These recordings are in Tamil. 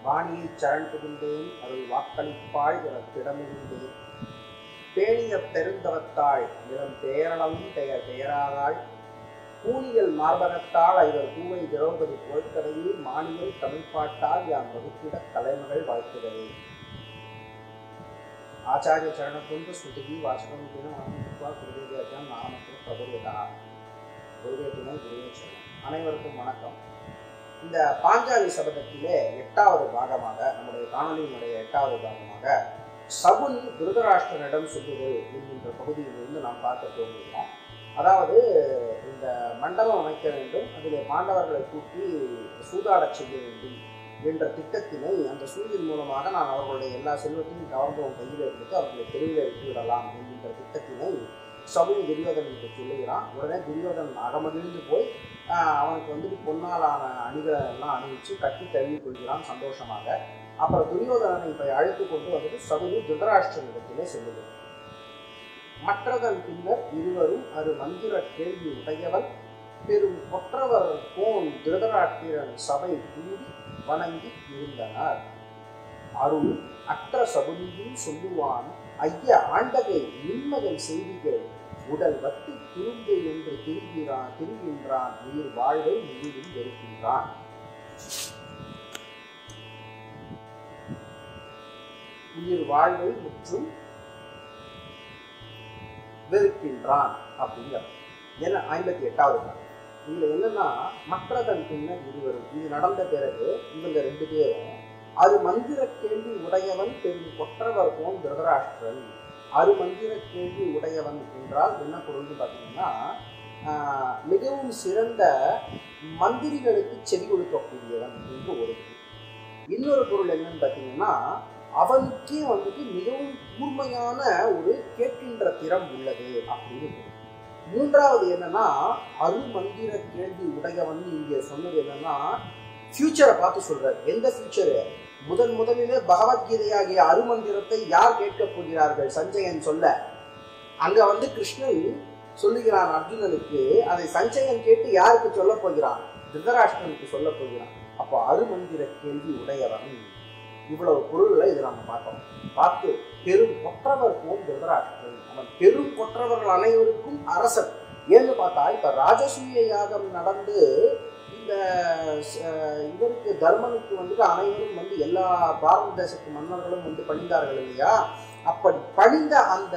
வாணியை சரண் புகுந்தேன் அருள் வாக்களிப்பாய் திடமிருந்தேன் பேணிய பெருந்தவத்தாள் நிலம் பேரளவும் பெயர் பெயராதாள் பூனியல் மார்பகத்தால் ஐவர் பூவை திரௌபதி போர்க்கதையில் மானியல் தமிழ்பாட்டால் யாம் வகுத்திட கலைமகள் வாழ்த்துகிறே ஆச்சாரிய சரணத்துண்டு ஸ்ருதி வாசகம் தினம் குருவேதியாச்சான் நாமத்தில் பிரபுவேதா குருவே துணை குருவே சரணம் அனைவருக்கும் வணக்கம் இந்த பாஞ்சாலி சபதத்திலே எட்டாவது பாகமாக நம்முடைய காணொலியினுடைய எட்டாவது பாகமாக சகுனி திருதராஷ்டிரனிடம் சொல்லுது என்கின்ற பகுதியிலிருந்து நாம் பார்க்க போகிறோம் அதாவது இந்த மண்டபம் அமைக்க வேண்டும் அதில் பாண்டவர்களை கூட்டி சூதாடச் செய்ய வேண்டும் என்ற திட்டத்தினை அந்த சூழின் மூலமாக நான் அவர்களுடைய எல்லா செல்வத்தையும் கவர்ந்தவன் கையில் எடுத்து அவர்களை தெருவில் விட்டு விடலாம் என்கின்ற திட்டத்தினை சகுனி துரியோதனுக்கு சொல்லுகிறான் உடனே துரியோதன் அகமகிழ்ந்து போய் அவனுக்கு வந்துட்டு பொன்னாலான அணிகளை எல்லாம் அணிவிச்சு கட்டி தழுவி கொள்கிறான் சந்தோஷமாக அப்புறம் துரியோதனனை இப்போ அழைத்து கொண்டு வந்துட்டு சகுனி திருதராஷ்டிரனிடத்திலே செல்லுகிறான் மற்றதன் பின்னர் இருவரும் அது மந்திர கேள்வி உடையவன் பெரும் கொற்றவர் போன் திருதராட்டிரன் சபை கூடி வணங்கி இருந்தனர் அருள் அற்ற சகுனியும் சொல்லுவான் ஐய ஆண்டகை நிம்மகன் செய்திகள் உடல் வட்டி துரும்பு என்று திரிகிறான் திரிகின்றான் உயிர் வாழ்வை முழுதும் வெறுக்கின்றான் உயிர் வாழ்வை முற்றும் வெறுக்கின்றான் அப்படிங்கிற ஏன்னா ஐம்பத்தி எட்டாவது நாள் இதுல என்னன்னா மற்றதன் பின்னர் இருவரும் இது நடந்த பிறகு இவங்க ரெண்டு பேரும் அது மந்திர கேள்வி உடையவன் பெரும் கொற்றவர் போன் திருதராஷ்டிரன் அரு மந்திர கேள்வி உடையவன் என்றால் என்ன பொருள்னு பார்த்தீங்கன்னா மிகவும் சிறந்த மந்திரிகளுக்கு செவி கொடுக்கக்கூடியவன் என்று ஒரு இன்னொரு பொருள் என்னன்னு பார்த்தீங்கன்னா அவனுக்கே வந்துட்டு மிகவும் கூர்மையான ஒரு கேட்கின்ற திறம் உள்ளது அப்படின்னு மூன்றாவது என்னன்னா அரு மந்திர கேள்வி உடையவன் இங்க சொன்னது என்னன்னா ஃபியூச்சரை பார்த்து சொல்றாரு எந்த ஃபியூச்சரு முதன் முதலிலே பகவத்கீதையாகிய அருமந்திரத்தை யார் கேட்கப் போகிறார்கள் சஞ்சயன் சொல்ல அங்க வந்து கிருஷ்ணன் சொல்லுகிறான் அர்ஜுனனுக்கு அதை சஞ்சயன் கேட்டு யாருக்கு சொல்ல போகிறான் திருதராஷ்டிரனுக்கு சொல்ல போகிறான் அப்போ அருமந்திர கேள்வி உடையவன் இவ்வளவு பொருள்களை இதை நம்ம பார்த்தோம் பார்த்து பெரும் கொற்றவர் போம் திருதராஷ்டிரன் அவன் பெரும் கொற்றவர்கள் அனைவருக்கும் அரசன் ஏன்னு பார்த்தா இப்ப ராஜசூய யாகம் நடந்து இந்த இவருக்கு தர்மனுக்கு வந்துட்டு அனைவரும் வந்து எல்லா பாரத தேசத்து மன்னர்களும் வந்து பணிந்தார்கள் இல்லையா அப்படி பணிந்த அந்த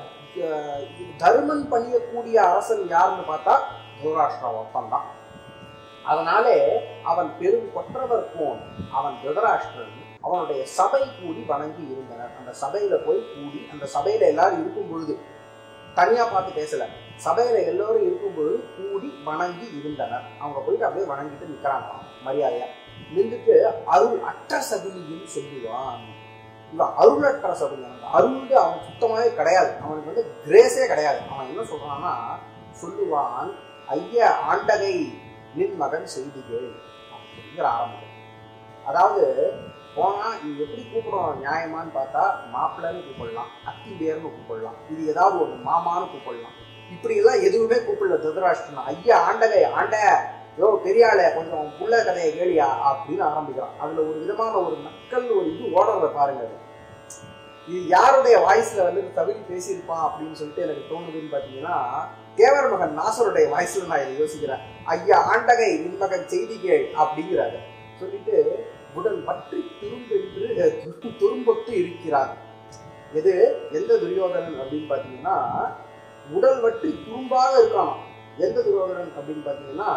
தர்மன் பணியக்கூடிய அரசன் யாருன்னு பார்த்தா துராஷ்டிரா ஒப்பன் தான் அதனாலே அவன் பெரும் கொற்றவர் போன் அவன் திருதராஷ்டிரன் அவனுடைய சபை கூடி வணங்கி இருந்தனர் அந்த சபையில போய் கூடி அந்த சபையில எல்லாரும் இருக்கும் பொழுது தனியா பார்த்து பேசல சபையில எல்லோரும் இருக்கும் பொழுது கூடி வணங்கி இருந்தனர் அவங்க போயிட்டு அப்படியே வணங்கிட்டு நிக்கிறாங்க மரியாதையா நின்றுட்டு அருள் அற்ற சகுனியும் சொல்லுவான் இவன் அருளற்ற சகுனி அருள் அவன் சுத்தமாவே கிடையாது அவனுக்கு வந்து கிரேஸே கிடையாது அவன் என்ன சொல்றான்னா சொல்லுவான் ஐய ஆண்டகை நின் மகன் செய்திகள் அப்படிங்கிற ஆரம்பம் அதாவது போனா இது எப்படி கூப்பிடுறோம் நியாயமான்னு பார்த்தா மாப்பிள்ளைன்னு கூப்பிடலாம் அத்தி பேர்னு கூப்பிடலாம் இது ஏதாவது ஒரு மாமான்னு கூப்பிடலாம் இப்படி எல்லாம் எதுவுமே கூப்பிடல திருதராஷ்டிரன் ஐயா ஆண்டகை ஆண்ட யோ பெரியாளே கொஞ்சம் புள்ள கதையை கேளியா அப்படின்னு ஆரம்பிக்கிறான் அதுல ஒரு விதமான ஒரு நக்கல் ஒரு இது ஓடுறத பாருங்க அது இது யாருடைய வாய்ஸ்ல வந்து தகுதி பேசியிருப்பான் அப்படின்னு சொல்லிட்டு எனக்கு தோணுதுன்னு பாத்தீங்கன்னா தேவர் மகன் நாசருடைய வாய்ஸ்ல நான் இதை யோசிக்கிறேன் ஐயா ஆண்டகை நின்மகன் செய்தி கேள் அப்படிங்கிறாரு சொல்லிட்டு உடல் பற்றி துரும்பென்று துரும்பொத்து இருக்கிறார் எது எந்த துரியோதனன் அப்படின்னு பார்த்தீங்கன்னா உடல் வற்றி துரும்பாக இருக்கானா எந்த துரியோதனன் அப்படின்னு பார்த்தீங்கன்னா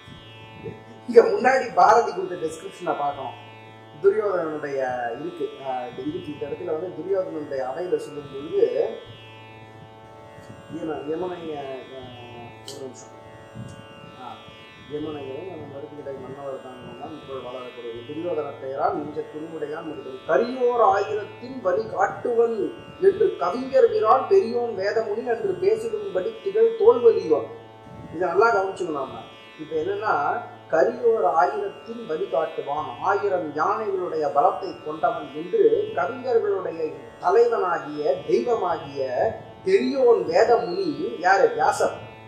இங்க முன்னாடி பாரதி கொடுத்த டெஸ்கிரிப்ஷனை பார்க்கணும் துரியோதனனுடைய இருக்கு இருக்கு இந்த இடத்துல வந்து துரியோதனனுடைய அவையில சொல்லும் பொழுது யமுனை ஒரு நிமிஷம் யமுனையும் நம்ம மருத்துவடை மன்னவர் தான் இப்போது வளரக்கூடிய துரியோதன பெயரால் நெஞ்ச துணிவுடையான் முடிந்தது கரியோர் ஆயிரத்தின் வழி காட்டுவன் என்று கவிஞர் விரான் பெரியோன் வேதமுனி என்று பேசிடும்படி திகழ் தோல்வலியோன் இதை நல்லா கவனிச்சுக்கணும் நாம இப்ப என்னன்னா கரியோர் ஆயிரத்தின் வழிகாட்டுவான் ஆயிரம் யானைகளுடைய பலத்தை கொண்டவன் என்று கவிஞர்களுடைய தலைவனாகிய தெய்வமாகிய பெரியோன் வேதமுனி யாரு வியாசர்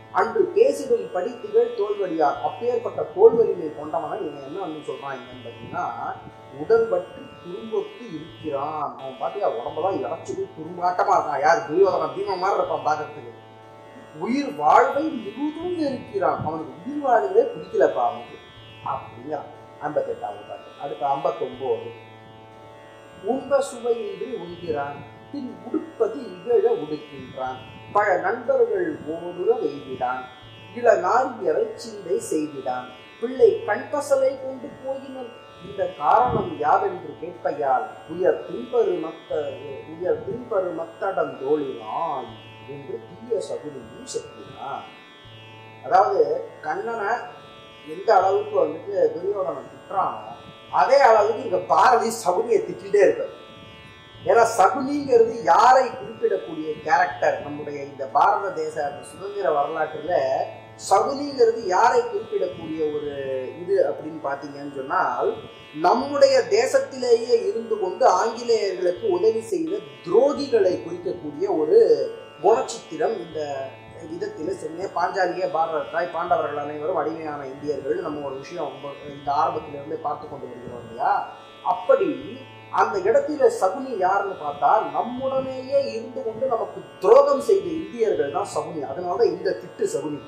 அன்று பேசிடும் படித்திகள் தோல்வடியார் அப்பேற்பட்ட தோல் வலிமை கொண்டவனை இவன் என்ன வந்து சொல்றான் என்னன்னு பார்த்தீங்கன்னா உடல் பற்றி துரும்பொத்து இருக்கிறான் அவன் பார்த்தியா உடம்பெல்லாம் இறச்சி போய் துரும்பாட்டமா இருக்கான் யார் துரியோதனன் பீம மாதிரி இருப்பான் பார்க்கறதுக்கு உயிர் வாழ்வை முழுதும் இருக்கிறான் அவனுக்கு உயிர் வாழ்வே பிடிக்கலப்பா அவனுக்கு அப்படிங்கிறான் ஐம்பத்தெட்டாவது பாட்டு அடுத்து ஐம்பத்தொம்போது உண்ப சுவையின்றி உண்கிறான் பின் உடுப்பது இகழ உடுக்கின்றான் பல நண்பர்கள் ஓடுற வெய்திடான் இள நாரியரை சிந்தை செய்திடான் பிள்ளை கண்பசலை கொண்டு போயினர் இந்த காரணம் யாவென்று கேட்பையால் உயர் தின்பரு மத்த உயர் தின்பரு மத்தடம் தோழினான் என்று தீய சகுனியும் செப்பினான் அதாவது கண்ணனை எந்த அளவுக்கு வந்துட்டு துரியோதனன் திட்டுறானோ அதே அளவுக்கு இங்க பாரதி சகுனியை திட்டிகிட்டே இருப்பார் ஏன்னா சகுனிங்கிறது யாரை குறிப்பிடக்கூடிய கேரக்டர் நம்முடைய இந்த பாரத தேச சுதந்திர வரலாற்றுல சகுனிங்கிறது யாரை குறிப்பிடக்கூடிய ஒரு இது அப்படின்னு பார்த்தீங்கன்னு சொன்னால் நம்முடைய தேசத்திலேயே இருந்து கொண்டு ஆங்கிலேயர்களுக்கு உதவி செய்த துரோகிகளை குறிக்கக்கூடிய ஒரு குணச்சித்திரம் இந்த விதத்தில் செம்மையா பாஞ்சாலியே பாரதத்தாய் பாண்டவர்கள் அனைவரும் அடிமையான இந்தியர்கள் நம்ம ஒரு விஷயம் ரொம்ப இந்த ஆரம்பத்திலிருந்து பார்த்து கொண்டு வருகிறோம் இல்லையா அப்படி அந்த இடத்துல சகுனி யாருன்னு பார்த்தா நம்முடனேயே இருந்து கொண்டு நமக்கு துரோகம் செய்த இந்தியர்கள் தான் சகுனி அதனால இந்த திட்டு சகுனி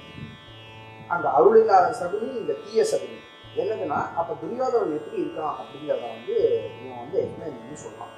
அந்த அருளில்லாத சகுனி இந்த தீய சகுனி என்னதுன்னா அப்ப துரியோதனன் எப்படி இருக்கான் அப்படிங்கிறத வந்து இவன் வந்து எக்ஸ்பிளைன் பண்ணி சொல்லலாம்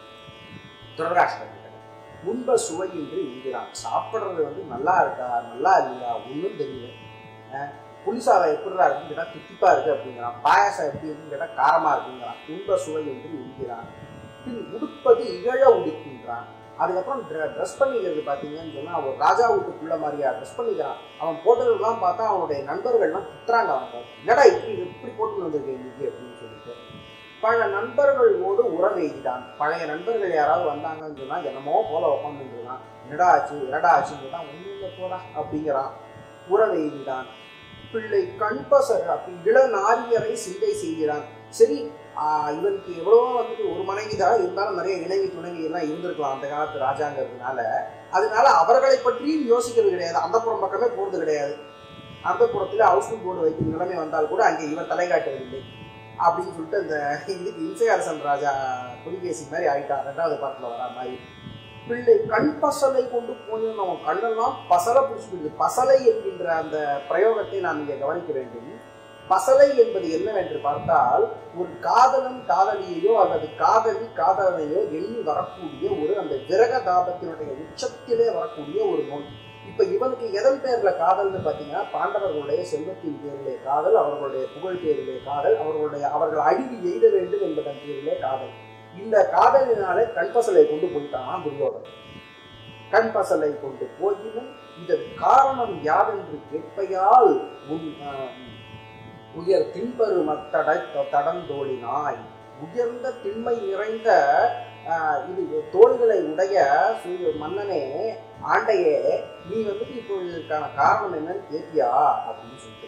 துரராஷ்டிரன் முன்ப சுவையின்றி உண்கிறான் சாப்பிட்றது வந்து நல்லா இருக்கா நல்லா இல்லையா ஒன்றும் தெரியல அஹ் புளிசாதம் எப்படிடா இருக்குன்னு கேட்டால் தித்திப்பா இருக்கு அப்படிங்கிறான் பாயாசம் எப்படி இருக்குன்னு கேட்டால் காரமா இருக்குங்கிறான் துன்ப சுவையின்றி உண்கிறான் பின் உடுப்பது இகழ உடுக்கின்றான் அதுக்கப்புறம் ட்ரெஸ் பண்ணிக்கிறது பார்த்தீங்கன்னு சொன்னால் ஒரு ராஜா வீட்டுக்குள்ள மாதிரியா ட்ரெஸ் பண்ணிக்கிறான் அவன் போட்டதெல்லாம் பார்த்தா அவனுடைய நண்பர்கள்லாம் திட்டுறாங்க அவன் என்னடா இப்படி இப்படி போட்டு வந்திருக்கேன் இன்னைக்கு அப்படின்னு சொல்லிட்டு பல நண்பர்களோடு உறவெய்திட்டான் பழைய நண்பர்கள் யாராவது வந்தாங்கன்னு சொன்னால் என்னமோ போல உட்காந்துருக்கான் என்னடா ஆச்சு என்னடா ஆச்சுன்னு கேட்டால் ஒன்றும் இல்லை போடா அப்படிங்கிறான் உறவெய்திட்டான் பிள்ளை கண்பசர் அப்படி இள நாரியரை சிந்தை செய்கிறான் சரி ஆஹ் இவனுக்கு எவ்வளவோ வந்துட்டு ஒரு மனைவி தான் இருந்தாலும் நிறைய இணைவி துணைவி எல்லாம் இருந்திருக்கலாம் அந்த காலத்து ராஜாங்கிறதுனால அதனால அவர்களை பற்றியும் யோசிக்கிறது கிடையாது அந்த புறம் பக்கமே போறது கிடையாது அந்த புறத்தில் ஹவுஸ்ஃபுல் போர்டு வைக்கும் நிலைமை வந்தால் கூட அங்கே இவன் தலை காட்டவில்லை அப்படின்னு சொல்லிட்டு அந்த இதுக்கு இம்சையரசன் ராஜா புலிகேசி மாதிரி ஆயிட்டான் ரெண்டாவது பாட்டில் வரா மாதிரி பிள்ளை கண் பசலை கொண்டு போய் அவன் கண்ணெல்லாம் பசலை பிடிச்சிடுது பசலை என்கின்ற அந்த பிரயோகத்தை நாம் இங்கே கவனிக்க வேண்டும் பசலை என்பது என்னவென்று பார்த்தால் ஒரு காதலன் காதலியையோ அல்லது காதலி காதலனையோ எண்ணி வரக்கூடிய ஒரு அந்த விரக தாபத்தினுடைய உச்சத்திலே வரக்கூடிய ஒரு நோய் இப்ப இவனுக்கு எதன் பேர்ல காதல்னு பாத்தீங்கன்னா பாண்டவர்களுடைய செல்வத்தின் பேரிலே காதல் அவர்களுடைய புகழ் பேரிலே காதல் அவர்களுடைய அவர்கள் அழிவு எய்த வேண்டும் என்பதன் பேரிலே காதல் இந்த காதலினாலே கண்பசலை கொண்டு போயிட்டான் துரியோதன் கண்பசலை கொண்டு போயினும் இதன் காரணம் யாதென்று கேட்பையால் உன் ஆஹ், உயர் தின்பரு மத்தட தடந்தோளினாய் உயர்ந்த திண்மை நிறைந்த ஆஹ், இது தோள்களை உடைய சூரிய மன்னனே ஆண்டையே நீ வந்துட்டு இப்போ இதுக்கான காரணம் என்னன்னு கேட்டியா அப்படின்னு சொல்லிட்டு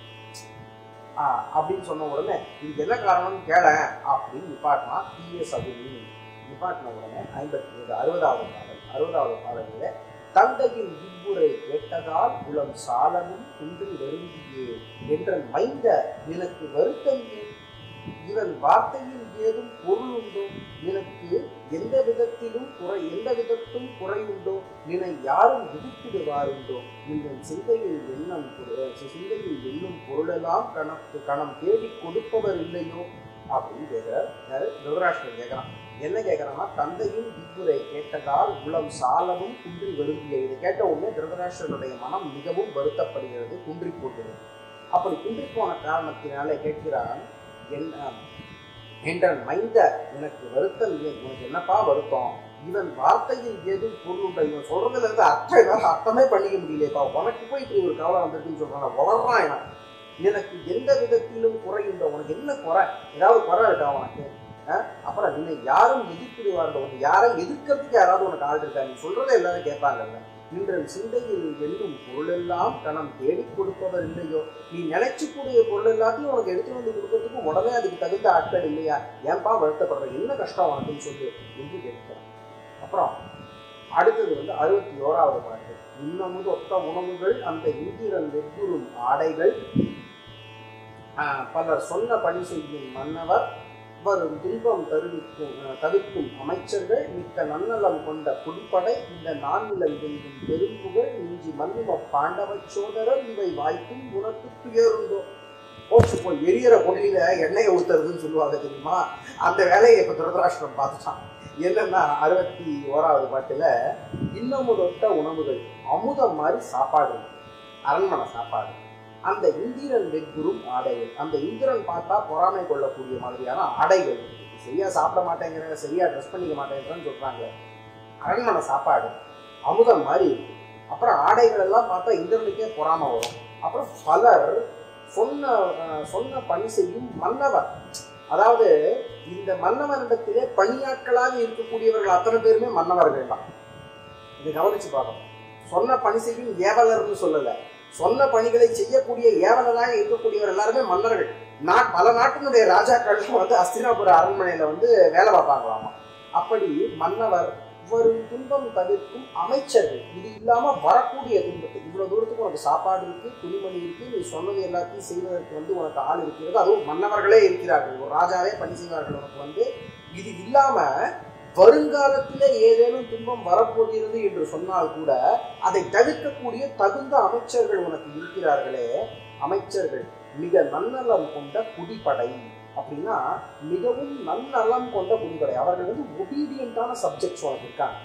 ஆஹ் அப்படின்னு சொன்ன உடனே இதுக்கு என்ன காரணம்னு கேள அப்படின்னு நிப்பாட்டினா தீய சகுனி நிப்பாட்டின உடனே ஐம்பத்தி ஏழு அறுபதாவது பாடல் அறுபதாவது பாடலில் தந்தையின் இவ்வுரை கேட்டதால் குலம் சாலமும் குன்றில் வருந்தியே என்ற மைந்த எனக்கு வருத்தம் ஏன் இவன் வார்த்தையில் ஏதும் பொருள் உண்டோ நினக்கு எந்த விதத்திலும் குறை எந்த விதத்தும் குறையுண்டோ நினை யாரும் விதித்திடுவாருண்டோ இந்த சிந்தையில் எண்ணம் பொரு- சிந்தையில் எண்ணும் பொருளெல்லாம் கணக்கு கணம் தேடி கொடுப்பவர் இல்லையோ அப்படின்னு கேட்கிறார் யாரு திருதராஷ்டிரன் கேட்கிறான் என்ன கேட்கறான்னா தந்தையும் இவ்வுரை கேட்டதால் உளம் சாலமும் குன்றி வருந்திய இது கேட்ட உடனே திருதராஷ்டிரனுடைய மனம் மிகவும் வருத்தப்படுகிறது குன்றி போகிறது அப்படி குன்றி போன காரணத்தினாலே கேட்கிறான் என்ன என்றன் மைந்த எனக்கு வருத்தம் ஏன் உனக்கு என்னப்பா வருத்தம் இவன் வார்த்தையில் ஏதும் பொருளுண்டா இவன் சொல்றதுல இருந்து அர்த்தம் என்னால அர்த்தமே பண்ணிக்க முடியலையப்பா உனக்கு போய் இப்படி ஒரு கவலை வந்திருக்குன்னு சொல்றான் வளர்றான் இவன் எனக்கு எந்த விதத்திலும் குறையுண்டோ உனக்கு என்ன குறை ஏதாவது குறை இருக்கா உனக்கு அஹ்? அப்புறம் நின்னை யாரும் எதிர்ப்பிடுவார்கள் உனக்கு யாரை எதிர்க்கிறதுக்கு யாராவது உனக்கு ஆள் இருக்கா நீ சொல்றதை எல்லாரும் கேட்பாங்கல்ல இன்றன் சிந்தையில் எண்ணும் பொருளெல்லாம் கணம் தேடி கொடுப்பவர் இல்லையோ நீ நினைச்சக்கூடிய பொருள் எல்லாத்தையும் உனக்கு எடுத்து வந்து கொடுக்கறதுக்கு உடனே அதுக்கு தகுந்த ஆட்கள் இல்லையா ஏன்பா வருத்தப்படுற என்ன கஷ்டம் உனக்குன்னு சொல்லு என்று கேட்கிறான் அப்புறம் அடுத்தது வந்து அறுபத்தி ஓராவது பாட்டு இன்னமுது ஒத்த உணவுகள் அந்த இந்திரன் வெகுறும் ஆடைகள் ஆஹ், பலர் சொன்ன பணி செய்யும் மன்னவர் வரும் துன்பம் தருவிக்கும் அஹ், தவிர்க்கும் அமைச்சர்கள் மிக்க நன்னலம் கொண்ட குடிப்படை இந்த நான்நிலம் வெல்கும் பெரும்புகள் மிஞ்சி மன்னும பாண்டவ சோதரர் இவை வாய்க்கும் உனக்கு துயருந்தோ போச்சு போய் எரியற கொள்ளியில எண்ணெயை ஊத்துறதுன்னு சொல்லுவாங்க தெரியுமா அந்த வேலையை இப்ப துரதராஷ்டிரம் பார்த்துட்டான் என்னன்னா அறுபத்தி ஓராவது பாட்டுல இன்னும் ஒட்ட உணவுகள் அமுதம் மாதிரி சாப்பாடு இருக்கு. அரண்மனை சாப்பாடு அந்த இந்திரன் வெகுரும் ஆடைகள் அந்த இந்திரன் பார்த்தா பொறாமை கொள்ளக்கூடிய மாதிரியான ஆடைகள் இருக்கு. சரியா சாப்பிட மாட்டேங்கிறேன் சரியா ட்ரெஸ் பண்ணிக்க மாட்டேங்கிறேன்னு சொல்றாங்க அரண்மனை சாப்பாடு அமுதம் மாதிரி இருக்கு. அப்புறம் ஆடைகள் எல்லாம் பார்த்தா இந்திரனுக்கே பொறாமை வரும் அப்புறம் பலர் சொன்ன அஹ், சொன்ன பணி செய்யும் மன்னவர் அதாவது இந்த மன்னவரிடத்திலே பணியாட்களாக இருக்கக்கூடியவர்கள் அத்தனை பேருமே மன்னவர்கள் தான் இதை கவனிச்சு பார்க்கணும் சொன்ன பணி செய்யும் ஏவலர்னு சொல்லல சொன்ன பணிகளை செய்யக்கூடிய ஏவலராக இருக்கக்கூடியவர் எல்லாருமே மன்னர்கள் நாட் பல நாட்டினுடைய ராஜாக்கள் வந்து அஸ்தினாபுர அரண்மனையில வந்து வேலை பார்ப்பாங்களாமா அப்படி மன்னவர் வரும் துன்பம் தவிர்க்கும் அமைச்சர்கள் இது இல்லாம வரக்கூடிய துன்பத்தை இவ்வளவு தூரத்துக்கு உனக்கு சாப்பாடு இருக்கு துணிமணி இருக்கு நீ சொன்னது எல்லாத்தையும் செய்வதற்கு வந்து உனக்கு ஆள் இருக்கிறது அதுவும் மன்னவர்களே இருக்கிறார்கள் ஒரு ராஜாவே பணி செய்வார்கள் உனக்கு வந்து இது இல்லாம வருங்காலத்திலே ஏதேனும் துன்பம் வரப்போகிறது என்று சொன்னால் கூட அதை தவிர்க்கக்கூடிய தகுந்த அமைச்சர்கள் உனக்கு இருக்கிறார்களே அமைச்சர்கள் மிக நன்னலம் கொண்ட குடிப்படை அப்படின்னா மிகவும் நன்னலம் கொண்ட குடிப்படை அவர்கள் வந்து ஒபீடியண்டான சப்ஜெக்ட்ஸ் உனக்கு இருக்காங்க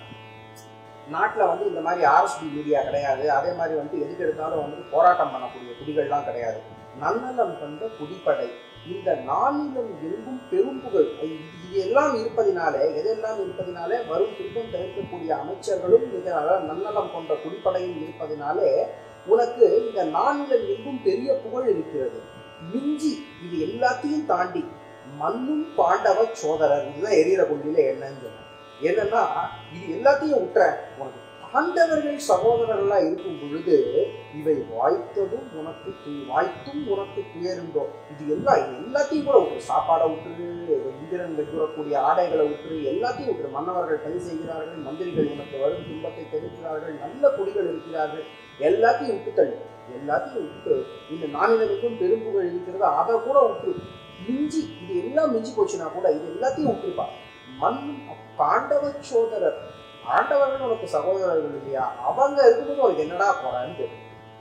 நாட்டில் வந்து இந்த மாதிரி ஆர்எஸ்பி மீடியா கிடையாது அதே மாதிரி வந்து எதுக்கு எடுத்தாலும் வந்து போராட்டம் பண்ணக்கூடிய குடிகள்லாம் கிடையாது நன்னலம் கொண்ட குடிப்படை இந்த நாளிலம் எங்கும் பெரும்புகள் இது இது எல்லாம் இருப்பதினாலே எதெல்லாம் இருப்பதினாலே வரும் துன்பம் தவிர்க்கக்கூடிய அமைச்சர்களும் மிக நல்ல- நன்னலம் கொண்ட குடிப்படையும் இருப்பதினாலே உனக்கு இந்த நாளிலம் எங்கும் பெரிய புகழ் இருக்கிறது மிஞ்சி இது எல்லாத்தையும் தாண்டி மண்ணும் பாண்டவ சோதரர் இதுதான் எரியற கொள்ளியில என்னன்னு சொன்னேன் என்னன்னா இது எல்லாத்தையும் விட்டுற உனக்கு பாண்டவர்கள் சகோதரர்களா இருக்கும் பொழுது இவை வாய்த்ததும் உனக்கு து- வாய்த்தும் உனக்கு துயருந்தோ இது எல்லாம் இது எல்லாத்தையும் கூட விட்டுரு சாப்பாடை விட்டுரு இந்திரன் வெட்டுறக்கூடிய ஆடைகளை விட்டுரு எல்லாத்தையும் விட்டுரு மன்னவர்கள் பணி செய்கிறார்கள் மந்திரிகள் உனக்கு வரும் துன்பத்தை தெரிவிக்கிறார்கள் நல்ல குடிகள் இருக்கிறார்கள் எல்லாத்தையும் விட்டு தள்ளு எல்லாத்தையும் விட்டு இந்த நானிலருக்கும் பெரும்புகள் இருக்கிறது அதை கூட விட்டுரு மிஞ்சி இது எல்லாம் மிஞ்சி போச்சுன்னா கூட இது எல்லாத்தையும் விட்டுருப்பா மண் பாண்டவ சோதரர் ஆண்டவர்கள் உனக்கு சகோதரர்கள் இல்லையா அவங்க இருக்கும்போது உனக்கு என்னடா போறான்னு கேட்டு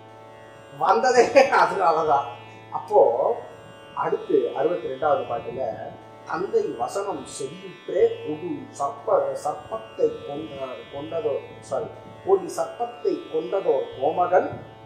வந்ததே அதனாலதான் அப்போ அடுத்து அறுபத்தி ரெண்டாவது பாட்டுல தந்தை வசனம் செவியுற்றே கொடு சர்ப்ப சர்ப்பத்தை கொண்ட கொண்டதோ சாரி கொடி சர்ப்பத்தை கொண்டதோ கோமகன்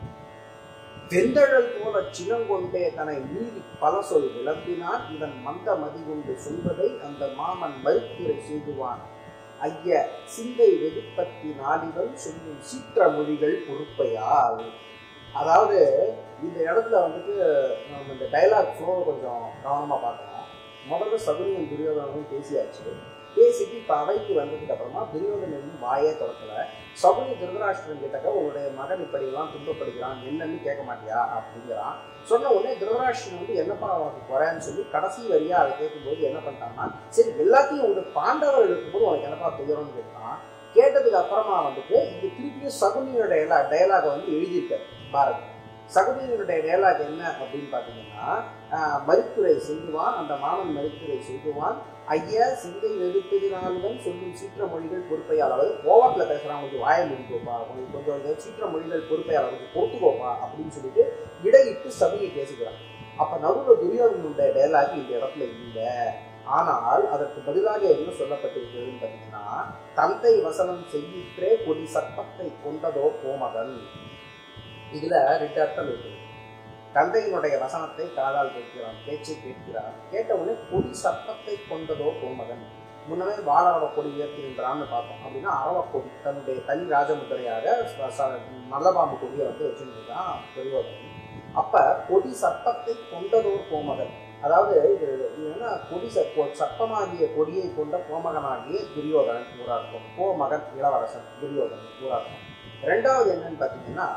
வெந்தழல் போல சினங்கொண்டே தன்னை மீறி பல சொல் விளம்பினான் இதன் மந்த மதி கொண்டு சொல்வதை அந்த மாமன் மறுத்துரை செய்துவான் ஐய சிந்தை வெதுப்பத்தி நாடிகள் சொல்லும் சீற்ற மொழிகள் பொறுப்பையால் அதாவது இந்த இடத்துல வந்துட்டு நம்ம இந்த டைலாக் ஃப்ளோ கொஞ்சம் கவனமாக பார்க்கணும் முதல்ல சகுனியும் துரியோதனனும் பேசியாச்சு பேசிட்டு இப்போ அவைக்கு வந்ததுக்கு அப்புறமா துரியோதனன் வாயே திறக்கல சகுனி திருதராஷ்டிரன் கிட்டக்க உங்களுடைய மகன் இப்படியெல்லாம் துன்பப்படுகிறான் என்னன்னு கேட்க மாட்டியா அப்படிங்கிறான் சொன்ன உடனே திருதராஷ்டிரன் வந்து என்னப்பா அவனுக்கு குறைன்னு சொல்லி கடைசி வரியா அதை கேட்கும்போது என்ன பண்ணிட்டான்னா சரி எல்லாத்தையும் உங்களுக்கு பாண்டவர் இருக்கும்போது உனக்கு என்னப்பா துயரம்னு கேட்டான் கேட்டதுக்கு அப்புறமா வந்துட்டு இது திருப்பியும் சகுனியோட டயலாக் டயலாகை வந்து எழுதியிருக்காரு பாரத் சகுனியினுடைய டயலாக் என்ன அப்படின்னு பார்த்தீங்கன்னா ஆஹ், மருத்துரை செய்துவான் அந்த மாமன் மருத்துரை செய்துவான் ஐயா சிந்தை வெறுப்பதினாலுடன் சொல்லும் சீற்ற மொழிகள் பொறுப்பையால் அதாவது கோவத்தில் பேசுகிறான் கொஞ்சம் வாயை முடிக்கோப்பா கொஞ்சம் கொஞ்சம் இந்த சீற்ற மொழிகள் பொறுப்பையால் கொஞ்சம் பொறுத்துக்கோப்பா அப்படின்னு சொல்லிட்டு இடையிட்டு சபையை பேசுகிறான் அப்போ நடுவில் துரியோதனுடைய டயலாக் இந்த இடத்துல இல்லை ஆனால் அதற்கு பதிலாக என்ன சொல்லப்பட்டிருக்கிறதுன்னு பார்த்தீங்கன்னா தந்தை வசனம் செய்யிற்றே கொடி சர்ப்பத்தை கொண்டதோ கோமகன் இதுல ரெண்டு அர்த்தம் இருக்குது தந்தையினுடைய வசனத்தை காதால் கேட்கிறான் பேச்சை கேட்கிறான் கேட்ட உடனே கொடி சர்ப்பத்தை கொண்டதோ கோமகன் முன்னமே வாழாரோட கொடி உயர்த்தின்றான்னு பார்த்தோம் அப்படின்னா அரவக்கொடி தன்னுடைய தனி ராஜமுத்திரையாக ச- ச- நல்லபாம்பு கொடியை வந்து வச்சுருந்தான் துரியோதனன் அப்ப கொடி சர்ப்பத்தை கொண்டதோர் கோமகன் அதாவது இது இது என்ன கொடி ச- கொ- சர்ப்பமாகிய கொடியை கொண்ட கோமகனாகிய துரியோதனன் ஒரு அர்த்தம் கோமகன் இளவரசன் துரியோதனன் ஒரு அர்த்தம் ரெண்டாவது என்னன்னு பார்த்தீங்கன்னா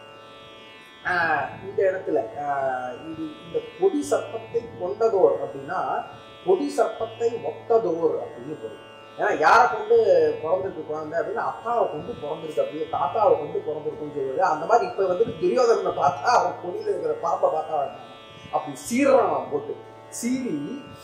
ஆஹ் இந்த இடத்துல ஆஹ் இது இந்த கொடி சர்ப்பத்தை கொண்டதோர் அப்படின்னா கொடி சர்ப்பத்தை ஒத்ததோர் அப்படின்னு பொருள் ஏன்னா யாரை கொண்டு பிறந்திருக்கு குழந்தை அப்படின்னா அப்பாவை கொண்டு பிறந்திருக்கு அப்படியே தாத்தாவை கொண்டு பிறந்திருக்குன்னு சொல்லுவது அந்த மாதிரி இப்போ வந்துட்டு துரியோதனனை பார்த்தா அவன் கொடியில் இருக்கிற பாம்பை பார்த்தா அவன் அப்படி சீர்றான் அவன் போட்டு சீறி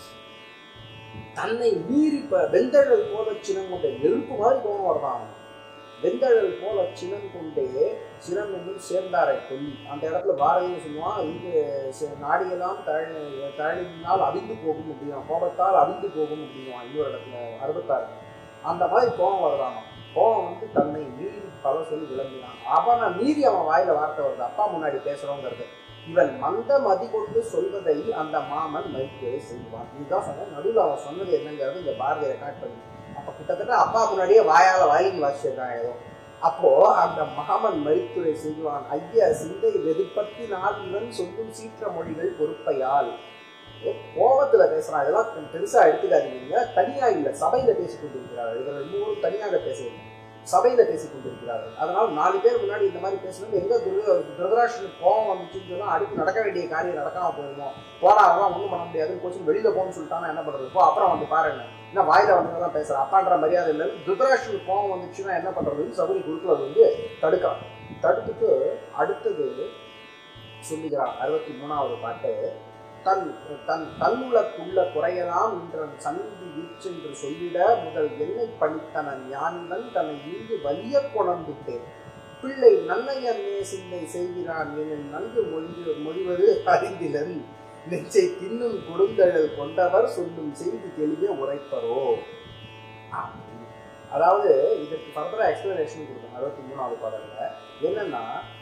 தன்னை மீறி இப்ப வெந்தழல் போல சினம் கொண்ட நெருப்பு மாதிரி கோபம் வருதான் அவன் வெந்தழல் போல சினம் கொண்டே சினம் என்னும் சேர்ந்தாரை கொல்லி அந்த இடத்துல பாரதின்னு சொல்லுவான் இங்கு ச- நாடியெல்லாம் தழி தழலினால் அவிந்து போகும் அப்படின்னா கோபத்தால் அவிந்து போகும் அப்படின்வான் இன்னொரு இடத்துல அறுபத்தாறு அந்த மாதிரி கோபம் வருதாமா கோபம் வந்து தன்னை மீறி பல சொல்லி விளம்பினான் அவனை மீறி அவன் வாயில வார்த்தை வருது அப்பா முன்னாடி பேசுறோங்கிறது இவன் மந்த மதி கொண்டு சொல்வதை அந்த மாமன் மறுக்கவே செய்வான் இதுதான் சொன்னேன் நடுவில் அவன் சொன்னது என்னங்கிறது இந்த பாரதியை ரெக்கார்ட் பண்ணி அப்ப கிட்டத்தட்ட அப்பா முன்னாடியே வாயால வயலின் வாசிச்சிருக்கான் ஏதோ அப்போ அந்த மாமன் மறித்துரை செய்வான் ஐயா சிந்தை வெதுப்பத்தினால் இவன் சொல்லும் சீற்ற மொழிகள் பொறுப்பையால் ஏ, கோவத்துல பேசுறான் இதெல்லாம் பெருசா எடுத்துக்காதீங்க தனியா இல்ல சபையில பேசிக் கொண்டிருக்கிறார்கள் இவர்கள் மூவரும் தனியாக பேசவில்லை சபையில பேசிக் கொண்டிருக்கிறார்கள் அதனால நாலு பேர் முன்னாடி இந்த மாதிரி பேசணும் எங்க துரு திருதராஷனுக்கு கோவம் வந்துச்சுன்னு சொன்னா அடுத்து நடக்க வேண்டிய காரியம் நடக்காம போயிடுமோ போனா அதெல்லாம் ஒண்ணும் பண்ண முடியாதுன்னு கோச்சிங் வெளியில போகணும்னு சொல்லிட்டானா என்ன பண்றது போ அப்புறம் வந்து பாருங்க என்ன வாயில வந்ததான் பேசுற அப்பான்ற மரியாதை இல்லை திருதராஷனுக்கு கோவம் வந்துச்சுன்னா என்ன பண்றதுன்னு சபரி குருக்குல வந்து தடுக்கலாம் தடுத்துட்டு அடுத்தது சொல்லுகிறான் அறுபத்தி மூணாவது பாட்டு தன் தன் தன்னுளத்துள்ள குறையலாம் என்றன் சந்தி வீச்சென்று சொல்லிட முதல் என்னை பணித்தனன் ஞானிவன் தன்னை இங்கு வலிய கொணர்ந்துட்டேன் பிள்ளை நன்னையன்னே சிந்தை செய்கிறான் என நன்கு மொழி மொழிவது அறிந்திலன் நெஞ்சை தின்னும் கொடுந்தழல் கொண்டவர் சொல்லும் செய்தி தெளிவே உரைப்பரோ அப்படின்னு. அதாவது இதற்கு ஃபர்தரா எக்ஸ்பிளனேஷன் கொடுத்தேன் அறுபத்தி மூணாவது பாடல்ல என்னன்னா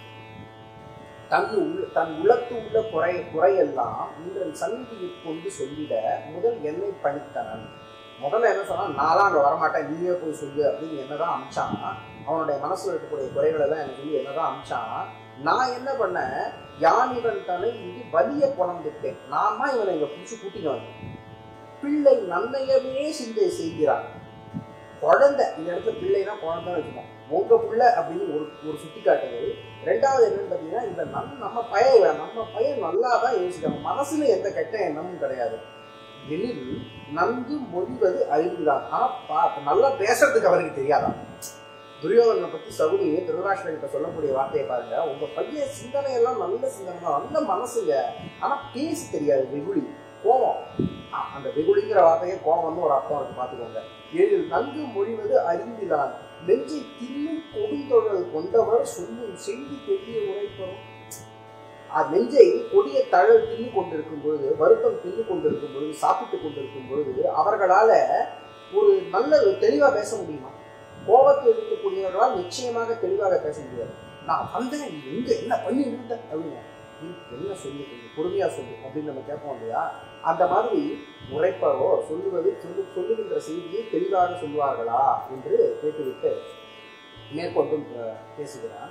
தன் உள்ள தன் உள்ளத்து உள்ள குறை குறையெல்லாம் இன்றன் சந்நிதியை கொண்டு சொல்லிட முதல் என்னை பணித்தனன் முதல்ல என்ன சொன்னா நான்லாம் அங்க வரமாட்டேன் நீயே போய் சொல்லு அப்படின்னு என்னதான் அமிச்சான் அவனுடைய மனசுல இருக்கக்கூடிய குறைகள் எல்லாம் எனக்கு சொல்லி என்னதான் அமிச்சான் நான் என்ன பண்ணேன் யான் இவன் தன்னை இங்கு வலிய கொணர்ந்துட்டேன் நான் தான் இவனை இங்க புடிச்சு கூட்டிட்டு வந்தேன் பிள்ளை நன்மையவே சிந்தை செய்கிறான் குழந்தை இந்த இடத்துல பிள்ளைனா குழந்தைன்னு வச்சுக்கோம் உங்க பிள்ளை அப்படின்னு ஒரு ஒரு சுட்டி காட்டுது ரெண்டாவது என்னன்னு பார்த்தீங்கன்னா இந்த நம் நம்ம பையன் இவன், நம்ம பையன் நல்லா தான் யோசிக்கணும் மனசுல எந்த கெட்ட எண்ணமும் கிடையாது எனில் நன்கு மொழிவது அறிவுதான் ஆனா பா- நல்லா பேசுறதுக்கு அவருக்கு தெரியாதான் துரியோதனை பத்தி சகுனி திருதராஷ்டிரன் கிட்ட சொல்லக்கூடிய வார்த்தையை பாருங்க உங்க பையன் சிந்தனை எல்லாம் நல்ல சிந்தனை தான் நல்ல மனசுங்க ஆனா பேச தெரியாது வெகுளி கோபம் ஆ, அந்த வெகுளிங்கிற வார்த்தையே கோபம்னு ஒரு அர்த்தம் இருக்கு பாத்துக்கோங்க எழில் நன்கு மொழிவது அறிந்திலான் நெஞ்சை தின்னும் கொடுந்தொழல் கொண்டவர் சொல்லும் செய்தி தெரிய உரைப்பரும் அது நெஞ்சை கொடிய தழல் தின்னு கொண்டிருக்கும் பொழுது வருத்தம் தின்னு கொண்டிருக்கும் பொழுது சாப்பிட்டு கொண்டிருக்கும் பொழுது அவர்களால ஒரு நல்ல ஒரு தெளிவா பேச முடியுமா கோபத்தில் இருக்கக்கூடியவர்களால் நிச்சயமாக தெளிவாக பேச முடியாது நான் வந்தேன் நீ எங்க என்ன பண்ணி இருந்த அப்படின்னு நீ என்ன சொல்லு கொஞ்சம் பொறுமையா சொல்லு அப்படின்னு நம்ம கேட்போம் இல்லையா அந்த மாதிரி உரைப்பரோ சொல்லுவது சொல்லு சொல்லுகின்ற செய்தியை தெளிவாக சொல்லுவார்களா என்று கேட்டுவிட்டு மேற்கொண்டும் அஹ், பேசுகிறான்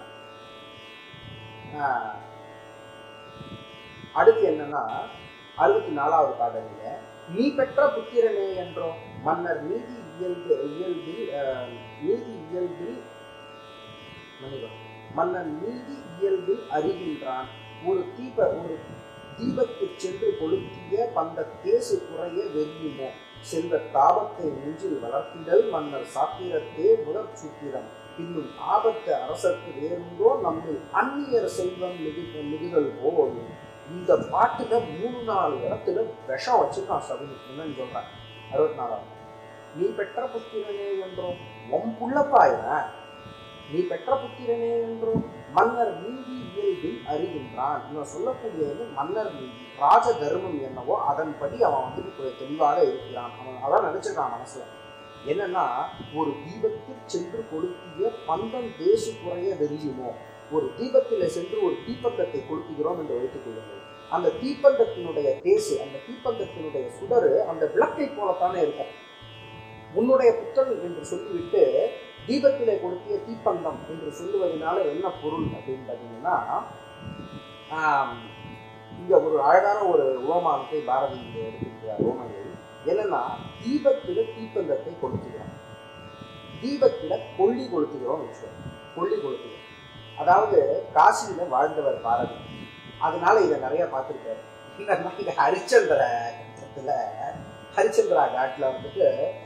ஆஹ், அடுத்து என்னன்னா அறுபத்தி நாலாவது பாடலில் நீ பெற்ற புத்திரனே என்றோ மன்னர் நீதி இயல்பு இயல்பில் அஹ், நீதி இயல்பில் மன்னிக்கவும். மன்னன் நீதி இயல்பில் அறிகின்றான் ஒரு தீப ஒரு தீபத்துச் சென்று கொளுத்திய பந்த தேசு குறைய வெறியுமோ சென்ற தாபத்தை நெஞ்சில் வளர்த்திடல் மன்னர் சாத்திரத்தே முதற் சூத்திரம் பின்னும் ஆபத்து அரசர்க்கு வேறுண்டோ நம்மில் அந்நியர் செல்வம் மிகு மிகுதல் போல் இந்த பாட்டுல மூணு நாலு இடத்துல விஷம் வச்சிருக்கான் சகுனி என்னன்னு சொல்றான் அறுபத்தி நாலாவது நீ பெற்ற புத்திரனே என்றோம் உன் புள்ளப்பா இவன் நீ பெற்ற புத்திரனே என்றும் மன்னர் நீதி இயல்பில் அறிகின்றான் இவன் சொல்லக்கூடியது மன்னர் நீதி ராஜ தர்மம் என்னவோ அதன்படி அவன் வந்து இப்ப தெளிவாக இருக்கிறான் அவன் அதான் நினைச்சிருக்கான் மனசுல என்னன்னா ஒரு தீபத்தில் சென்று கொளுத்திய பந்தம் தேசு குறைய வெறியுமோ ஒரு தீபத்தில சென்று ஒரு தீப்பந்தத்தை கொளுத்துகிறோம் என்று வைத்துக் கொள்ளுங்கள் அந்த தீப்பந்தத்தினுடைய தேசு அந்த தீப்பந்தத்தினுடைய சுடரு அந்த விளக்கை போலத்தானே இருக்கும் உன்னுடைய புத்தன் என்று சொல்லிவிட்டு தீபத்திலே கொளுத்திய தீப்பந்தம் என்று சொல்லுவதனால என்ன பொருள் அப்படின்னு பார்த்தீங்கன்னா ஆம், இங்க ஒரு அழகான ஒரு உபமானத்தை பாரதி இங்க எடுத்திருக்கிறார் ரோமையில் என்னன்னா தீபத்தில தீப்பந்தத்தை கொளுத்துகிறோம் தீபத்தில கொள்ளி கொளுத்துகிறோம் வச்சுக்கோங்க கொள்ளி கொளுத்துகிறோம் அதாவது காசியில வாழ்ந்தவர் பாரதி அதனால இதை நிறைய பார்த்துருக்காரு இந்த மாதிரி ஹரிச்சந்திர கட்டத்துல ஹரிச்சந்திரா காட்டுல வந்துட்டு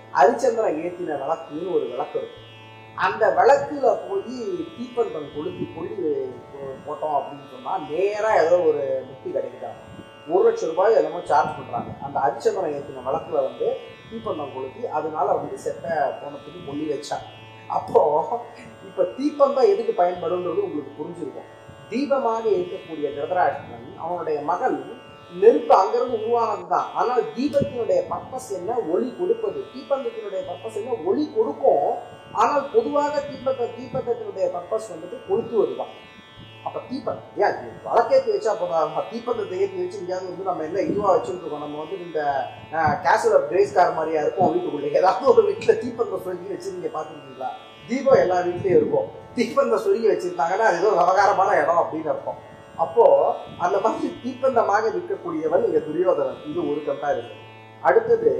ஹரிச்சந்திரன் ஏத்தின விளக்குன்னு ஒரு விளக்கு இருக்கும் அந்த விளக்குல போய் தீப்பந்தம் கொளுத்தி கொள்ளி போட்டோம் அப்படின்னு சொன்னா நேரா ஏதோ ஒரு முக்தி கிடைக்குதா ஒரு லட்சம் ரூபாய் என்னமோ சார்ஜ் பண்றாங்க அந்த ஹரிச்சந்திரன் ஏத்தின விளக்குல வந்து தீப்பந்தம் கொளுத்தி அதனால வந்து செத்த போனத்துக்கு கொல்லி வச்சாங்க அப்போ இப்ப தீப்பந்தம் எதுக்கு பயன்படும்ன்றது உங்களுக்கு புரிஞ்சிருக்கும் தீபமாக இருக்கக்கூடிய திருதராஷ்டிரன் அவனுடைய மகன் நெருப்பு அங்கிருந்து உருவானது தான் ஆனால் தீபத்தினுடைய பர்பஸ் என்ன ஒளி கொடுப்பது தீப்பந்தத்தினுடைய பர்பஸ் என்ன ஒளி கொடுக்கும் ஆனால் பொதுவாக தீபத்த தீப்பந்தத்தினுடைய பர்பஸ் வந்துட்டு கொளுத்துவது தான் அப்ப தீப்பந்தம் ஏன் இது வழக்கேற்றி வச்சா போதும் தீப்பந்தத்தை ஏற்றி வச்சு இங்கேயாவது வந்து நம்ம என்ன இதுவா வச்சுட்டு இருக்கோம் நம்ம வந்து இந்த கேசல் ஆஃப் கிரேஸ் கார் மாதிரியா இருக்கும் வீட்டுக்குள்ளே ஏதாவது ஒரு வீட்டில் தீப்பந்தம் சொல்லி வச்சு நீங்க பார்த்துருக்கீங்களா தீபம் எல்லா வீட்லயும் இருக்கும் தீப்பந்தம் சொருகி வச்சிருந்தாங்கன்னா அது ஏதோ விவகாரமான இடம் அப்படின்னு அர்த்தம் அப்போ அந்த மாதிரி தீப்பந்தமாக நிற்கக்கூடியவன் இங்க துரியோதனன் இது ஒரு கம்பேரிசன் அடுத்தது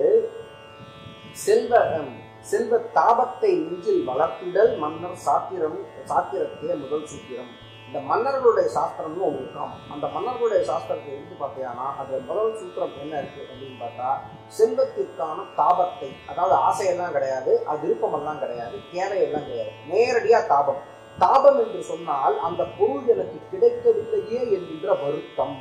செல்வ ஹம், செல்வ தாபத்தை நெஞ்சில் வளர்த்திடல் மன்னர் சாத்திரம் சாத்திரத்தே முதல் சூத்திரம் இந்த மன்னர்களுடைய சாஸ்திரம்னு ஒன்று இருக்காம் அந்த மன்னர்களுடைய சாஸ்திரத்தை எடுத்து பார்த்தீங்கன்னா அதுல முதல் சூத்திரம் என்ன இருக்கு அப்படின்னு பார்த்தா செல்வத்திற்கான தாபத்தை அதாவது ஆசையெல்லாம் கிடையாது அது விருப்பமெல்லாம் கிடையாது தேவையெல்லாம் கிடையாது நேரடியா தாபம் தாபம் என்று சொன்னால் அந்த பொருள் எனக்கு கிடைக்கவில்லையே என்கின்ற வருத்தம்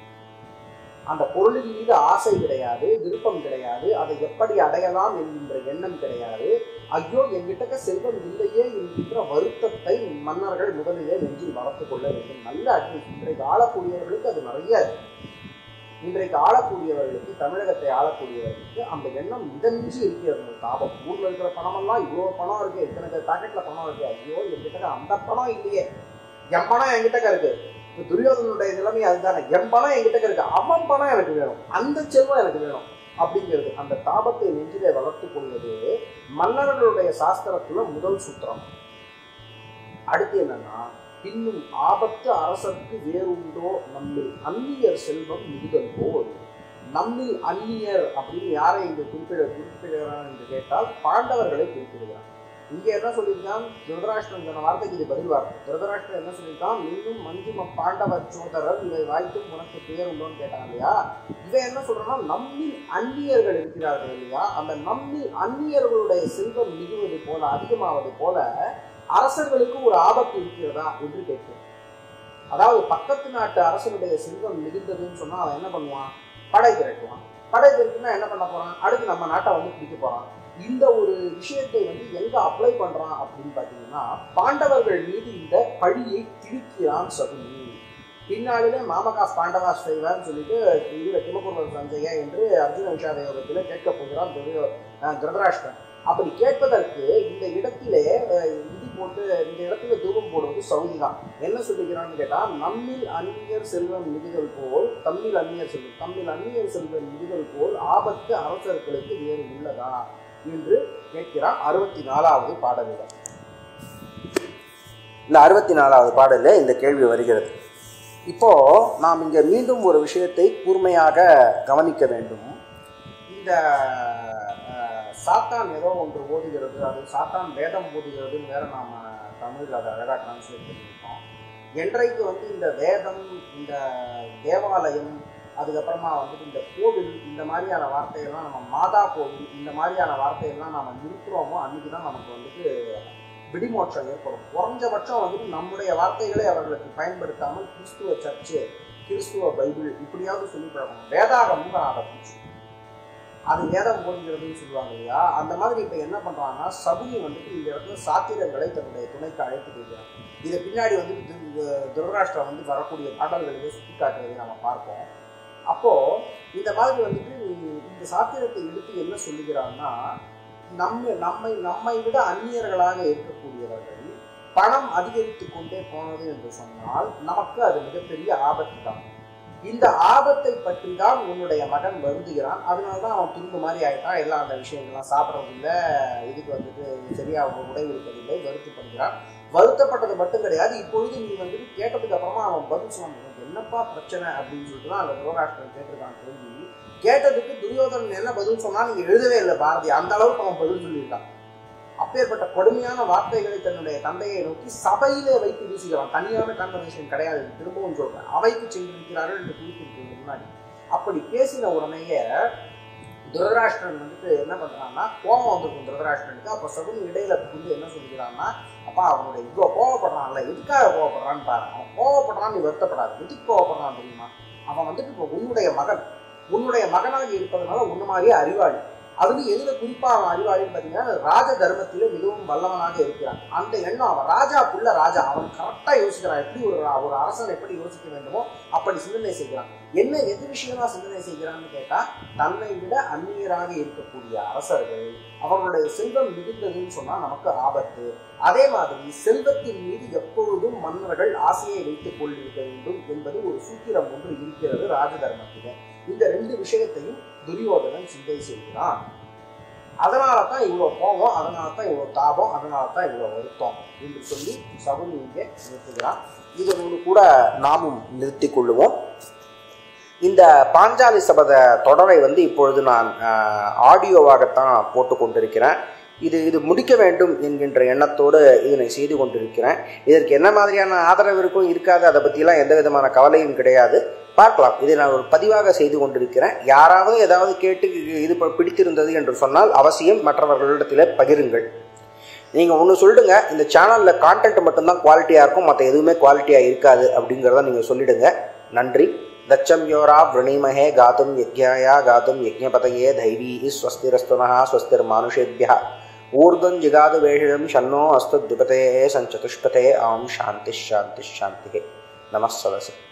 அந்த பொருளின் மீது ஆசை கிடையாது விருப்பம் கிடையாது அதை எப்படி அடையலாம் என்கின்ற எண்ணம் கிடையாது ஐயோ என்கிட்ட செல்வம் இல்லையே என்கின்ற வருத்தத்தை மன்னர்கள் முதலிலே நெஞ்சில் வளர்த்துக் கொள்ள வேண்டும் நல்ல அட்வைஸ் இன்றைக்கு ஆளக்கூடியவர்களுக்கு அது நிறைய இருக்கு. இன்றைக்கு ஆளக்கூடியவர்களுக்கு தமிழகத்தை ஆளக்கூடியவர்களுக்கு அந்த எண்ணம் மிதமிஞ்சி இருக்கிறது அந்த தாபம் ஊர்ல இருக்கிற பணமெல்லாம் இவ்வளோ பணம் இருக்கு இத்தனை பாக்கெட்ல பணம் இருக்கு ஐயோ என்கிட்ட அந்த பணம் இல்லையே என் பணம் என்கிட்ட இருக்கு இப்ப துரியோதனுடைய நிலைமை அதுதானே என் பணம் என்கிட்ட இருக்கு அவன் பணம் எனக்கு வேணும் அந்த செல்வம் எனக்கு வேணும் அப்படிங்கிறது அந்த தாபத்தை நெஞ்சிலே வளர்த்து கொள்வது மன்னர்களுடைய சாஸ்திரத்துல முதல் சூத்திரம் அடுத்து என்னன்னா பின்னும் ஆபத்து அரசருக்கு வேறுண்டோ நம்மில் அந்நியர் செல்வம் மிகுதல் போல் நம்மில் அந்நியர் அப்படின்னு யாரை இங்க குறிப்பிட குறிப்பிடுகிறான் என்று கேட்டால் பாண்டவர்களை குறிப்பிடுகிறான் இங்க என்ன சொல்லியிருக்கான் திருதராஷ்டிரன் சொன்ன வார்த்தைக்கு இது பதில் வார்த்தை திருதராஷ்டிரன் என்ன சொல்லியிருக்கான் இன்னும் மஞ்சும பாண்டவர் சோதரர் இவை வாய்த்தும் உனக்கு பேர் உண்டோன்னு கேட்டான் இல்லையா இவன் என்ன சொல்றான்னா நம்மில் அந்நியர்கள் இருக்கிறார்கள் இல்லையா அந்த நம்மில் அந்நியர்களுடைய செல்வம் மிகுவது போல அதிகமாவது போல அரசர்களுக்கு ஒரு ஆபத்து இருக்கிறதா என்று கேட்கிறேன் அதாவது பக்கத்து நாட்டு அரசனுடைய செல்வம் மிகுந்ததுன்னு சொன்னா அவன் என்ன பண்ணுவான் படை திரட்டுவான் படை திரட்டுனா என்ன பண்ண போறான் அடுத்து நம்ம நாட்டை வந்து பிடிக்க போறான் இந்த ஒரு விஷயத்தை வந்து எங்க அப்ளை பண்றான் அப்படின்னு பாத்தீங்கன்னா பாண்டவர்கள் மீது இந்த பழியை திணிக்கிறான் சகுனி பின்னாளிலே மாமகாஸ் பாண்டவாஸ் செய்வான்னு சொல்லிட்டு இதுல கிமபூர்வ சஞ்சய என்று அர்ஜுன விஷாத யோகத்துல கேட்க போகிறான் துரியோ- அஹ் திருதராஷ்டிரன் அப்படி கேட்பதற்கு இந்த இடத்திலே அஹ், விதி போட்டு இந்த இடத்துல தூபம் போடுவது சவுதி தான் என்ன சொல்லுகிறான்னு கேட்டா நம்மில் அந்நியர் செல்வம் மிகுதல் போல் தம்மில் அந்நியர் செல்வம் தம்மில் அந்நியர் செல்வம் மிகுதல் போல் ஆபத்து அரசர்களுக்கு வேறு உள்ளதா என்று கேட்கிறார் அறுபத்தி நாலாவது பாடலில் இந்த அறுபத்தி நாலாவது பாடலில் இந்த கேள்வி வருகிறது இப்போ நாம் இங்கே மீண்டும் ஒரு விஷயத்தை கூர்மையாக கவனிக்க வேண்டும் இந்த அஹ், சாத்தான் ஏதோ ஒன்று ஓதுகிறது அது சாத்தான் வேதம் ஓதுகிறதுன்னு வேற நாம தமிழில் அதை அழகாக டிரான்ஸ்லேட் பண்ணியிருக்கோம் என்றைக்கு வந்து இந்த வேதம் இந்த தேவாலயம் அதுக்கப்புறமா வந்துட்டு இந்த கோவில் இந்த மாதிரியான வார்த்தையெல்லாம் நம்ம மாதா கோவில் இந்த மாதிரியான வார்த்தையெல்லாம் நம்ம நிறுத்துறோமோ அன்னைக்கு தான் நமக்கு வந்துட்டு விடிமோட்சம் ஏற்படும் குறைஞ்சபட்சம் வந்துட்டு நம்முடைய வார்த்தைகளை அவர்களுக்கு பயன்படுத்தாமல் கிறிஸ்துவ சர்ச்சு கிறிஸ்துவ பைபிள் இப்படியாவது சொல்லி பழக்கணும் வேதாகமும் ஆரம்பிச்சு அது வேதம் போதுங்கிறதுன்னு சொல்லுவாங்க இல்லையா அந்த மாதிரி இப்போ என்ன பண்றாங்கன்னா சகுனி வந்துட்டு இந்த இடத்துல சாத்திரங்களை தன்னுடைய துணைக்கு அழைத்து போகிறார் இதை பின்னாடி வந்து துரராஷ்டிரம் வந்து வரக்கூடிய பாடல்களிலே சுட்டி காட்டுவதை நம்ம பார்ப்போம் அப்போ இந்த மாதிரி வந்துட்டு இந்த சாத்திரத்தை எடுத்து என்ன சொல்லுகிறான்னா நம்ம நம்மை நம்மை விட அந்நியர்களாக இருக்கக்கூடியவர்கள் பணம் அதிகரித்து கொண்டே போனது என்று சொன்னால் நமக்கு அது மிகப்பெரிய ஆபத்து தான் இந்த ஆபத்தை பற்றி தான் உன்னுடைய மகன் வருந்துகிறான் அதனால தான் அவன் துரும்பு மாதிரி ஆயிட்டான் எல்லாம் அந்த விஷயங்கள்லாம் சாப்பிட்றதில்லை இதுக்கு வந்துட்டு சரியா அவங்க உடை இருப்பதில்லை வருத்தப்படுகிறான் வருத்தப்பட்டது மட்டும் கிடையாது இப்பொழுது நீ வந்துட்டு கேட்டதுக்கு அப்புறமா அவன் பதில் சொன்னான் "உனக்கு என்னப்பா பிரச்சனை அப்படின்னு சொல்லிட்டு தான் அந்த துரோராஷ்டிரன் கேட்டிருக்கான் கேள்வி கேட்டதுக்கு துரியோதனன் என்ன பதில் சொன்னா நீங்க எழுதவே இல்லை பாரதி அந்த அளவுக்கு அவன் பதில் சொல்லியிருக்கான் அப்பேற்பட்ட கொடுமையான வார்த்தைகளை தன்னுடைய தந்தையை நோக்கி சபையிலே வைத்து வீசுகிறான் தனியான கான்வர்சேஷன் கிடையாது இது திரும்பவும் சொல்றேன் அவைக்கு சென்றிருக்கிறார்கள் என்று குறிப்பிட்டிருக்கிறது முன்னாடி அப்படி பேசின உடனேயே துரதராஷ்டிரன் வந்துட்டு என்ன பண்றான்னா கோபம் வந்திருக்கும் துரதராஷ்டிரனுக்கு அப்போ சகுனி இடையில புகுந்து என்ன சொல்லிக்கிறான்னா அப்பா அவனுடைய இவ்வளோ கோவப்படுறான்ல எதுக்காக கோவப்படுறான்னு பாரு அவன் கோவப்படுறான்னு நீ வருத்தப்படாது எதுக்கு கோவப்படுறான் தெரியுமா அவன் வந்துட்டு இப்போ உன்னுடைய மகன் உன்னுடைய மகனாக இருப்பதனால உன்ன மாதிரியே அறிவாளி அதுவும் எதுல குறிப்பா அவன் அறிவாளின்னு பார்த்தீங்கன்னா ராஜ தர்மத்திலே மிகவும் வல்லவனாக இருக்கிறான் அந்த எண்ணம் அவன் ராஜா புள்ள ராஜா அவன் கரெக்டா யோசிக்கிறான் எப்படி ஒரு ஒரு அரசன் எப்படி யோசிக்க வேண்டுமோ அப்படி சிந்தனை செய்கிறான் என்ன எது விஷயமா சிந்தனை செய்கிறான்னு கேட்டா தன்னை விட அந்நியராக இருக்கக்கூடிய அரசர்கள் அவர்களுடைய செல்வம் மிகுந்ததுன்னு சொன்னா நமக்கு ஆபத்து அதே மாதிரி செல்வத்தின் மீது எப்பொழுதும் மன்னர்கள் ஆசையை வைத்துக் கொள்ளிருக்க வேண்டும் என்பது ஒரு சூத்திரம் ஒன்று இருக்கிறது ராஜ தர்மத்திலே இந்த ரெண்டு விஷயத்தையும் துரியோதனன் சிந்தை செய்கிறான் அதனால தான் இவ்வளோ கோபம் அதனால தான் இவ்வளோ தாபம் அதனால தான் இவ்வளோ வருத்தம் என்று சொல்லி சகுனி இங்கே நிறுத்துகிறான் இதனோடு கூட நாமும் நிறுத்தி கொள்ளுவோம் இந்த பாஞ்சாலி சபத தொடரை வந்து இப்பொழுது நான் ஆடியோவாகத்தான் போட்டு கொண்டிருக்கிறேன் இது இது முடிக்க வேண்டும் என்கின்ற எண்ணத்தோடு இதனை செய்து கொண்டிருக்கிறேன் இதற்கு என்ன மாதிரியான ஆதரவு இருக்கும் இருக்காது அதை பற்றியெல்லாம் எந்த விதமான கவலையும் கிடையாது பார்க்கலாம் இதை நான் ஒரு பதிவாக செய்து கொண்டிருக்கிறேன் யாராவது ஏதாவது கேட்டு இது பிடித்திருந்தது என்று சொன்னால் அவசியம் மற்றவர்களிடத்தில் பகிருங்கள் நீங்கள் ஒன்று சொல்லிடுங்க இந்த சேனலில் கான்டென்ட் மட்டும்தான் குவாலிட்டியாக இருக்கும் மற்ற எதுவுமே குவாலிட்டியாக இருக்காது அப்படிங்கிறத நீங்கள் சொல்லிடுங்க நன்றி दक्षं योरा वृणीमहे गातुं यज्ञाया गातुं यज्ञपतये दैवीः स्वस्तिरस्तुनः स्वस्तिर्मानुषेभ्यः ऊर्ध्वं जिगातु वेषिणं शन्नो अस्तु द्विपते सञ्चतुष्पते ॐ शान्तिः शान्तिः शान्तिः नमः सदसि